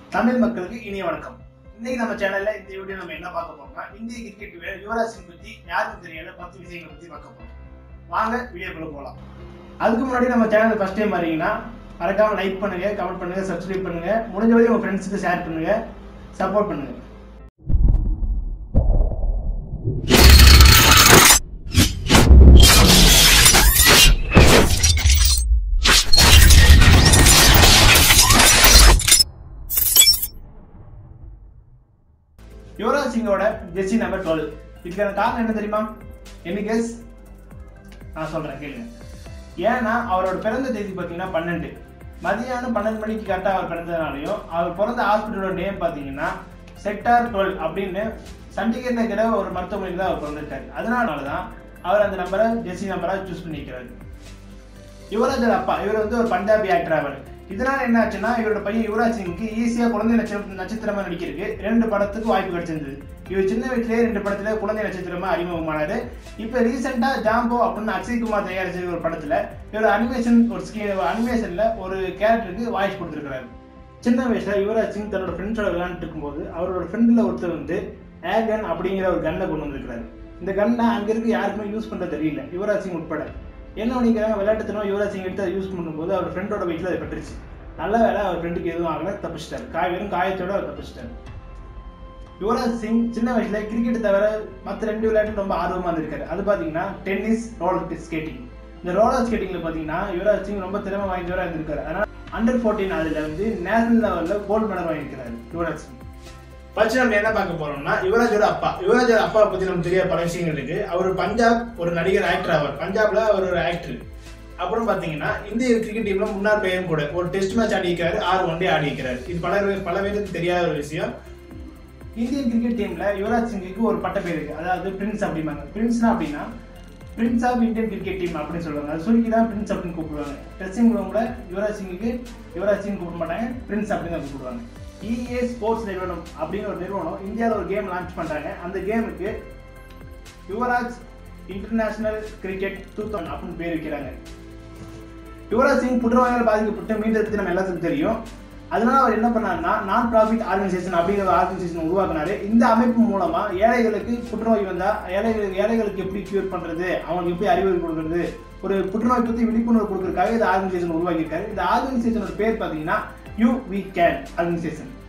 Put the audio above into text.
தமிழ் மக்களுக்கு இனிய வணக்கம் இன்னைக்கு நம்ம சேனல்ல இந்த வீடியோ நம்ம என்ன பார்க்க போறோம்னா இந்திய கிரிக்கெட் வீரர் யுவராஜ் சிங் பத்தி யாருக்கும் தெரியல பத்து விஷயங்களை பத்தி பார்க்க போறோம் வாங்க வீடியோக்குள்ள போலாம் அதுக்கு முன்னாடி நம்ம சேனல் ஃபர்ஸ்ட் டைம் வரீங்கன்னா மறக்காம லைக் பண்ணுங்க கமெண்ட் பண்ணுங்க சப்ஸ்கிரைப் பண்ணுங்க முடிஞ்ச வரையும் உங்க ஃப்ரெண்ட்ஸுக்கு ஷேர் பண்ணுங்க சப்போர்ட் பண்ணுங்க யுவராஜ் சிங்கோட ஜெர்சி நம்பர் டுவெல் இதுக்கான காரணம் என்ன தெரியுமா என்ன கேஸ் நான் சொல்றேன் கேளுங்க ஏன்னா அவரோட பிறந்த தேதி பார்த்தீங்கன்னா பன்னெண்டு மதியானம் பன்னெண்டு மணிக்கு கரெக்டாக அவர் பிறந்ததுனாலையும் அவர் பிறந்த ஹாஸ்பிட்டலோட நேம் பார்த்தீங்கன்னா செக்டார் டுவெல் அப்படின்னு சண்டிகர் நகர ஒரு மருத்துவமனையில் தான் அவர் பிறந்திருக்காரு அதனால தான் அவர் அந்த நம்பரை ஜெர்சி நம்பராக சூஸ் பண்ணிக்கிறாரு யுவராஜர் அப்பா இவர் வந்து ஒரு பஞ்சாபி ஆக்டர் அவர் இதனால என்ன ஆச்சுன்னா இவரோட பையன் யுவராஜ் சிங்க்கு ஈஸியா குழந்தை நட்சத்திரம் நட்சத்திரமா நடிக்கிறதுக்கு ரெண்டு படத்துக்கு வாய்ப்பு கிடைச்சிருந்தது இவர் சின்ன வயசுலயே ரெண்டு படத்துல குழந்தை நட்சத்திரமா அறிமுகமானாரு இப்ப ரீசெண்டா ஜாம்போ அப்படின்னு அக்ஷய் குமார் தயாரிச்ச ஒரு படத்துல இவர் அனிமேஷன் ஒரு ஸ்கீ அனிமேஷன்ல ஒரு கேரக்டருக்கு வாய்ஸ் கொடுத்துருக்காரு சின்ன வயசுல யுவராஜ் சிங் தன்னோட ஃப்ரெண்ட்ஸோட விளையாண்டுட்டு இருக்கும்போது அவரோட ஃப்ரெண்ட்ல ஒருத்தர் வந்து ஏர் கன் அப்படிங்கிற ஒரு கன்னை கொண்டு வந்திருக்காரு இந்த கன்னை அங்க இருக்க யாருக்குமே யூஸ் பண்றது தெரியல யுவராஜ் சிங் உட்பட என்ன பண்ணிக்கிறாங்க விளையாட்டுத்தனம் யுவராஜ் சிங் எடுத்து அதை யூஸ் பண்ணும்போது அவர் ஃப்ரெண்டோட வீட்டில் அது பட்டுருச்சு நல்ல வேலை அவர் ஃப்ரெண்டுக்கு எதுவும் ஆகல தப்பிச்சிட்டாரு காய் வெறும் காயத்தோட அவர் தப்பிச்சிட்டாரு யுவராஜ் சிங் சின்ன வயசுல கிரிக்கெட் தவிர மற்ற ரெண்டு விளையாட்டு ரொம்ப ஆர்வமா இருந்திருக்காரு அது பாத்தீங்கன்னா டென்னிஸ் ரோலர் ஸ்கேட்டிங் இந்த ரோலர் ஸ்கேட்டிங்ல பாத்தீங்கன்னா யுவராஜ் சிங் ரொம்ப திறமை வாய்ந்தவரா இருந்திருக்காரு அதனால அண்டர் ஃபோர்டீன் அதுல வந்து நேஷனல் லெவல்ல கோல்டு மெடல் வாங்கியிருக்காரு யுவராஜ் சிங் ஃபர்ஸ்ட் நம்ம என்ன பார்க்க போறோம்னா யுவராஜோட அப்பா யுவராஜோட அப்பாவை பத்தி நமக்கு தெரியாத பல விஷயங்கள் இருக்கு அவர் பஞ்சாப் ஒரு நடிகர் ஆக்டர் ஆவார் பஞ்சாப்ல அவர் ஒரு ஆக்டர் அப்புறம் பாத்தீங்கன்னா இந்திய கிரிக்கெட் டீம்ல முன்னாள் பிளேயரும் கூட ஒரு டெஸ்ட் மேட்ச் ஆடி இருக்கிறாரு ஆறு ஒன் டே ஆடி இருக்கிறாரு இது பல பேர் பல பேருக்கு தெரியாத ஒரு விஷயம் இந்தியன் கிரிக்கெட் டீம்ல யுவராஜ் சிங்குக்கு ஒரு பட்ட பேர் இருக்கு அதாவது பிரின்ஸ் அப்படிம்பாங்க பிரின்ஸ்னா அப்படின்னா prince of Indian cricket team அப்படின்னு சொல்லுவாங்க அது சுருக்கி தான் பிரின்ஸ் அப்படின்னு கூப்பிடுவாங்க ட்ரெஸ்ஸிங் ரூம்ல யுவராஜ் சிங்குக்கு யுவராஜ் சிங் கூப்பிட மாட்டாங்க பிரின்ஸ் அப்படின்னு தான் கூப்பிடுவாங்க இஏ ஸ்போர்ட்ஸ் நிறுவனம் அப்படின்னு ஒரு நிறுவனம் இந்தியாவில் ஒரு கேம் லான்ச் பண்றாங்க அந்த கேமுக்கு Yuvraj international cricket two thousand அப்படின்னு பேர் வைக்கிறாங்க யுவராஜ் சிங் புற்றுநோயால் பாதிக்கப்பட்டு மீண்டெடுத்து நம்ம எல்லாத்துக்கும் தெரியும் அதனால அவர் என்ன பண்ணாருன்னா நான் ப்ராஃபிட் ஆர்கனைசேஷன் அப்படிங்கிற ஒரு ஆர்கனைசேஷன் உருவாக்குனாரு இந்த அமைப்பு மூலமா ஏழைகளுக்கு புற்றுநோய் வந்தா ஏழைகளுக்கு ஏழைகளுக்கு எப்படி கியூர் பண்றது அவங்களுக்கு எப்படி அறிவுரை கொடுக்கறது ஒரு புற்றுநோய் பத்தி விழிப்புணர்வு கொடுக்கறதுக்காக இந்த ஆர்கனைசேஷன் உருவாக்கியிருக்காரு இந்த ஆர்கனைசேஷனோட பேர் பார்த்தீங்கன்னா யூ வி கேன் ஆர்கனைசேஷன்